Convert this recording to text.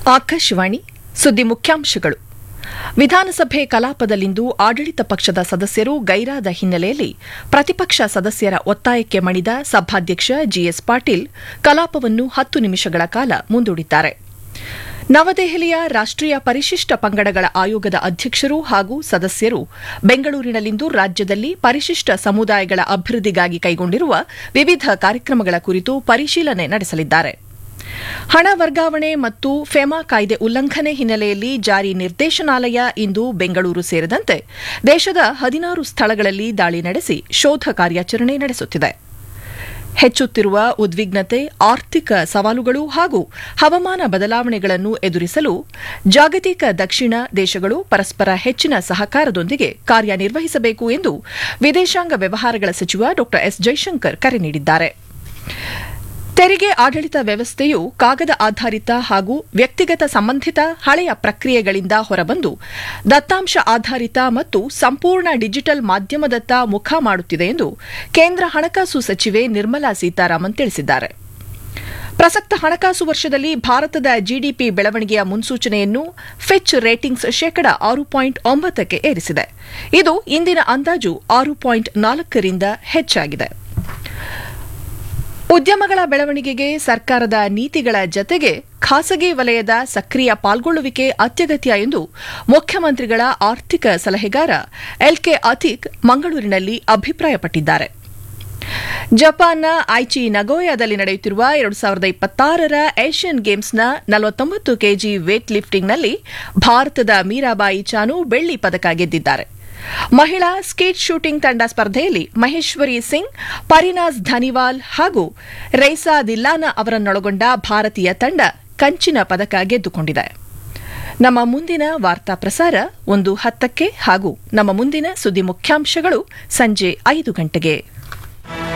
ಆಕಾಶವಾಣಿ ಸುದ್ದಿ ಮುಖ್ಯಾಂಶಗಳು ವಿಧಾನಸಭೆ ಕಲಾಪದಲ್ಲಿಂದು ಆಡಳಿತ ಪಕ್ಷದ ಸದಸ್ಯರು ಗೈರಾದ ಹಿನ್ನೆಲೆಯಲ್ಲಿ ಪ್ರತಿಪಕ್ಷ ಸದಸ್ಯರ ಒತ್ತಾಯಕ್ಕೆ ಮಣಿದ ಸಭಾಧ್ಯಕ್ಷ ಜಿಎಸ್ ಪಾಟೀಲ್ ಕಲಾಪವನ್ನು ಹತ್ತು ನಿಮಿಷಗಳ ಕಾಲ ಮುಂದೂಡಿದ್ದಾರೆ ನವದೆಹಲಿಯ ರಾಷ್ಟೀಯ ಪರಿಶಿಷ್ಟ ಪಂಗಡಗಳ ಆಯೋಗದ ಅಧ್ಯಕ್ಷರು ಹಾಗೂ ಸದಸ್ಯರು ಬೆಂಗಳೂರಿನಲ್ಲಿಂದು ರಾಜ್ಯದಲ್ಲಿ ಪರಿಶಿಷ್ಟ ಸಮುದಾಯಗಳ ಅಭಿವೃದ್ಧಿಗಾಗಿ ಕೈಗೊಂಡಿರುವ ವಿವಿಧ ಕಾರ್ಯಕ್ರಮಗಳ ಕುರಿತು ಪರಿಶೀಲನೆ ನಡೆಸಲಿದ್ದಾರೆ ಹಣ ವರ್ಗಾವಣೆ ಮತ್ತು ಫೆಮಾ ಕಾಯ್ದೆ ಉಲ್ಲಂಘನೆ ಹಿನ್ನೆಲೆಯಲ್ಲಿ ಜಾರಿ ನಿರ್ದೇಶನಾಲಯ ಇಂದು ಬೆಂಗಳೂರು ಸೇರಿದಂತೆ ದೇಶದ ಹದಿನಾರು ಸ್ಥಳಗಳಲ್ಲಿ ದಾಳಿ ನಡೆಸಿ ಶೋಧ ಕಾರ್ಯಾಚರಣೆ ನಡೆಸುತ್ತಿದೆ ಹೆಚ್ಚುತ್ತಿರುವ ಉದ್ವಿಗ್ನತೆ ಆರ್ಥಿಕ ಸವಾಲುಗಳು ಹಾಗೂ ಹವಾಮಾನ ಬದಲಾವಣೆಗಳನ್ನು ಎದುರಿಸಲು ಜಾಗತಿಕ ದಕ್ಷಿಣ ದೇಶಗಳು ಪರಸ್ಪರ ಹೆಚ್ಚಿನ ಸಹಕಾರದೊಂದಿಗೆ ಕಾರ್ಯನಿರ್ವಹಿಸಬೇಕು ಎಂದು ವಿದೇಶಾಂಗ ವ್ಯವಹಾರಗಳ ಸಚಿವ ಡಾ ಎಸ್ ಜೈಶಂಕರ್ ಕರೆ ನೀಡಿದ್ದಾರೆ ತೆರಿಗೆ ಆಡಳಿತ ವ್ಯವಸ್ಥೆಯು ಕಾಗದ ಆಧಾರಿತ ಹಾಗೂ ವ್ಯಕ್ತಿಗತ ಸಂಬಂಧಿತ ಹಳೆಯ ಪ್ರಕ್ರಿಯೆಗಳಿಂದ ಹೊರಬಂದು ದತ್ತಾಂಶ ಆಧಾರಿತ ಮತ್ತು ಸಂಪೂರ್ಣ ಡಿಜಿಟಲ್ ಮಾಧ್ಯಮದತ್ತ ಮುಖ ಮಾಡುತ್ತಿದೆ ಎಂದು ಕೇಂದ್ರ ಹಣಕಾಸು ಸಚಿವೆ ನಿರ್ಮಲಾ ಸೀತಾರಾಮನ್ ತಿಳಿಸಿದ್ದಾರೆ ಪ್ರಸಕ್ತ ಹಣಕಾಸು ವರ್ಷದಲ್ಲಿ ಭಾರತದ ಜಿಡಿಪಿ ಬೆಳವಣಿಗೆಯ ಮುನ್ಸೂಚನೆಯನ್ನು ಫಿಚ್ ರೇಟಿಂಗ್ಸ್ ಶೇಕಡ ಆರು ಪಾಯಿಂಟ್ ಒಂಬತ್ತಕ್ಕೆ ಏರಿಸಿದೆ ಇದು ಇಂದಿನ ಅಂದಾಜು ಆರು ಪಾಯಿಂಟ್ ನಾಲ್ಕರಿಂದ ಹೆಚ್ಚಾಗಿದೆ ಉದ್ಯಮಗಳ ಬೆಳವಣಿಗೆಗೆ ಸರ್ಕಾರದ ನೀತಿಗಳ ಜತೆಗೆ ಖಾಸಗಿ ವಲಯದ ಸಕ್ರಿಯ ಪಾಲ್ಗೊಳ್ಳುವಿಕೆ ಅತ್ಯಗತ್ಯ ಎಂದು ಮುಖ್ಯಮಂತ್ರಿಗಳ ಆರ್ಥಿಕ ಸಲಹೆಗಾರ ಎಲ್ಕೆ ಅತಿಕ್ ಮಂಗಳೂರಿನಲ್ಲಿ ಅಭಿಪ್ರಾಯಪಟ್ಟಿದ್ದಾರೆ ಜಪಾನ್ನ ಐಚಿ ನಗೋಯಾದಲ್ಲಿ ನಡೆಯುತ್ತಿರುವ ಎರಡು ಸಾವಿರದ ಇಪ್ಪತ್ತಾರರ ಏಷ್ಯನ್ ಗೇಮ್ಸ್ನ ನಲವತ್ತೊಂಬತ್ತು ಕೆಜಿ ವೇಟ್ ಲಿಫ್ಟಿಂಗ್ನಲ್ಲಿ ಭಾರತದ ಮೀರಾಬಾಯಿ ಚಾನು ಬೆಳ್ಳಿ ಪದಕ ಗೆದ್ದಿದ್ದಾರೆ ಮಹಿಳಾ ಸ್ಕೇಟ್ ಶೂಟಿಂಗ್ ತಂಡ ಸ್ಪರ್ಧೆಯಲ್ಲಿ ಮಹೇಶ್ವರಿ ಸಿಂಗ್ ಪರಿನಾಜ್ ಧನಿವಾಲ್ ಹಾಗೂ ರೈಸಾ ದಿಲ್ಲಾನ ಅವರನ್ನೊಳಗೊಂಡ ಭಾರತೀಯ ತಂಡ ಕಂಚಿನ ಪದಕ ಗೆದ್ದುಕೊಂಡಿದೆ ನಮ್ಮ ಮುಂದಿನ ವಾರ್ತಾ ಪ್ರಸಾರ ಒಂದು ಹತ್ತಕ್ಕೆ ಹಾಗೂ ನಮ್ಮ ಮುಂದಿನ ಸುದ್ದಿ ಮುಖ್ಯಾಂಶಗಳು ಸಂಜೆ ಐದು ಗಂಟೆಗೆ